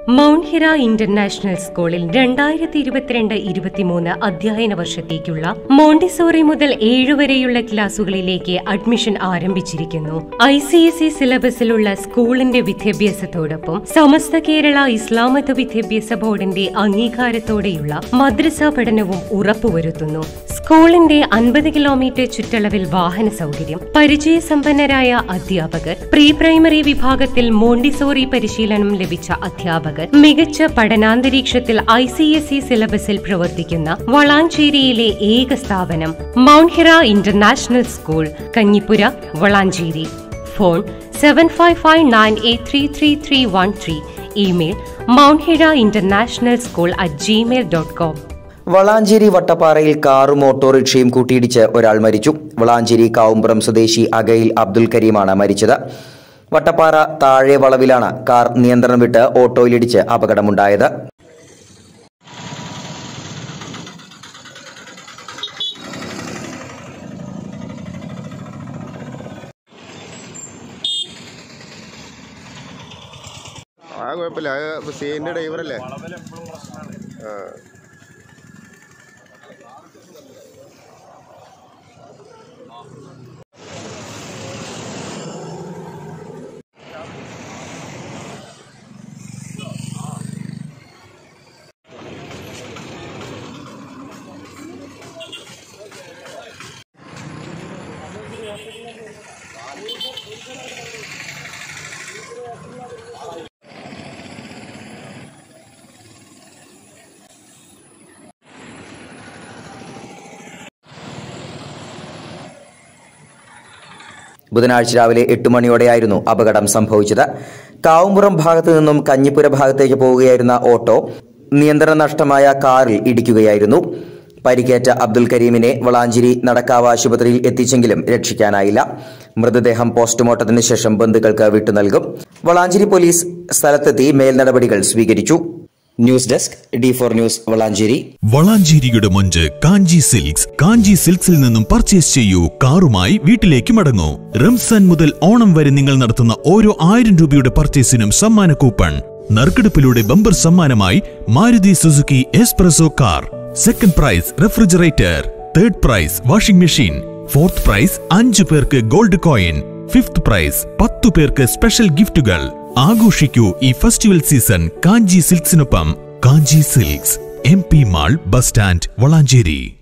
mount Hira international സ്കൂളിൽ രണ്ടായിരത്തി ഇരുപത്തിരണ്ട് ഇരുപത്തിമൂന്ന് അധ്യയന വർഷത്തേക്കുള്ള മോണ്ടിസോറി മുതൽ ഏഴു വരെയുള്ള ക്ലാസുകളിലേക്ക് അഡ്മിഷൻ ആരംഭിച്ചിരിക്കുന്നു ഐ സി എസ് ഇ സിലബസിലുള്ള സ്കൂളിന്റെ വിദ്യാഭ്യാസത്തോടൊപ്പം സമസ്ത കേരള ഇസ്ലാമത വിദ്യാഭ്യാസ ബോർഡിന്റെ അംഗീകാരത്തോടെയുള്ള മദ്രസ പഠനവും ഉറപ്പുവരുത്തുന്നു സ്കൂളിന്റെ അൻപത് കിലോമീറ്റർ ചുറ്റളവിൽ വാഹന സൗകര്യം പരിചയസമ്പന്നരായ അധ്യാപകർ പ്രീ പ്രൈമറി വിഭാഗത്തിൽ മോണ്ടിസോറി പരിശീലനം ലഭിച്ച അധ്യാപകർ മികച്ച പഠനാന്തരീക്ഷത്തിൽ ഐ സി എസ് ഇ സിലബസിൽ പ്രവർത്തിക്കുന്ന വളാഞ്ചേരിയിലെ ഏക സ്ഥാപനം mount Hira international school Kanjippura Valanchery phone seven five five nine eight three three three one three email mount Hira international school at Gmail dot com Valanchery വട്ടപ്പാറയിൽ കാറും ഓട്ടോറിക്ഷയും കൂട്ടിയിടിച്ച് ഒരാൾ മരിച്ചു വളാഞ്ചേരി കാവുംപുറം സ്വദേശി അഗയിൽ അബ്ദുൽ കരീമാണ് മരിച്ചത് വട്ടപ്പാറ താഴെ വളവിലാണ് കാർ നിയന്ത്രണം വിട്ട് ഓട്ടോയിലിടിച്ച് അപകടമുണ്ടായത് ആ കുഴപ്പമില്ല അത് സീൻ്റെ ഡ്രൈവറല്ലേ ആ ബുധനാഴ്ച രാവിലെ എട്ട് മണിയോടെയായിരുന്നു അപകടം സംഭവിച്ചത് കാവുംപുറം ഭാഗത്തു നിന്നും കഞ്ഞിപ്പുര ഭാഗത്തേക്ക് പോവുകയായിരുന്ന ഓട്ടോ നിയന്ത്രണ നഷ്ടമായ കാറിൽ ഇടിക്കുകയായിരുന്നു പരിക്കേറ്റ അബ്ദുൽ കരീമിനെ വളാഞ്ചേരി നടക്കാവ് ആശുപത്രിയിൽ എത്തിച്ചെങ്കിലും രക്ഷിക്കാനായില്ല മൃതദേഹം പോസ്റ്റ്മോർട്ടത്തിന് ശേഷം ബന്ധുക്കൾക്ക് വിട്ടു നൽകും വളാഞ്ചേരി പോലീസ് സ്ഥലത്തെത്തി മേൽനടപടികൾ സ്വീകരിച്ചു news desk D four news Valanchery വളാഞ്ചേരിയുടെ മൊഞ്ച് കാഞ്ചി സിൽക്സ് കാഞ്ചി സിൽക്സിൽ നിന്നും പർച്ചേസ് ചെയ്യൂ കാറുമായി വീട്ടിലേക്ക് മടങ്ങൂ റംസാൻ മുതൽ ഓണം വരെ നിങ്ങൾ നടത്തുന്ന ഓരോ ആയിരം രൂപയുടെ പർച്ചേസിനും സമ്മാന കൂപ്പൺ നറുക്കെടുപ്പിലൂടെ ബമ്പർ സമ്മാനമായി Maruti Suzuki espresso car second prize refrigerator third prize washing machine fourth prize അഞ്ചു പേർക്ക് ഗോൾഡ് കോയിൻ ഫിഫ്ത് പ്രൈസ് പത്തു പേർക്ക് സ്പെഷ്യൽ ഗിഫ്റ്റുകൾ ആഘോഷിക്കൂ ഈ ഫെസ്റ്റിവൽ സീസൺ കാഞ്ചി സിൽക്സിനൊപ്പം Kanchi silks M P mall bus stand Valanchery